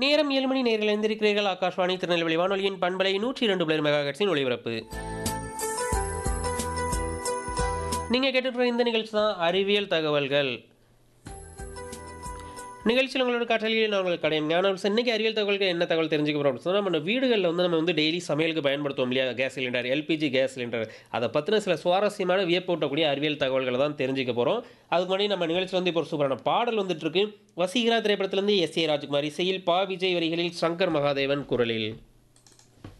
நேரம் ஏழு மணி நேரில் எழுந்திருக்கிறீர்கள் ஆகாஷ்வாணி திருநெல்வேலி வானொலியின் பண்பலை நூற்றி இரண்டு புள்ளி மெகா ஹெர்ட்ஸின் ஒளிபரப்பு நீங்கள் கேட்டுட்டு இந்த நிகழ்ச்சி தான் அறிவியல் தகவல்கள் நிகழ்ச்சியில் உங்களோட காற்றலியில் நாங்கள் கடையம் ஞானம் இன்னைக்கு அறிவியல் தகவல்கள் என்ன தகவல் தெரிஞ்சுக்க போகிறோம் அப்படின்னு சொன்னால் நம்ம வீடுகளில் வந்து நம்ம வந்து டெய்லி சமையலுக்கு பயன்படுத்துவோம் இல்லையா gas cylinder LPG gas cylinder அதை பற்றின சில சுவாரஸ்யமான வியப்பூட்டக்கூடிய அறிவியல் தகவல்களை தான் தெரிஞ்சுக்க போகிறோம் அதுக்கு முன்னாடி நம்ம நிகழ்ச்சியில் வந்து இப்போ ஒரு சூப்பரான பாடல் வந்துட்டு இருக்கு வசீகரா திரைப்படத்திலிருந்து எஸ் ஏ ராஜ்குமார் இசையில் பா விஜய் வரிகளில் சங்கர் மகாதேவன் குரலில்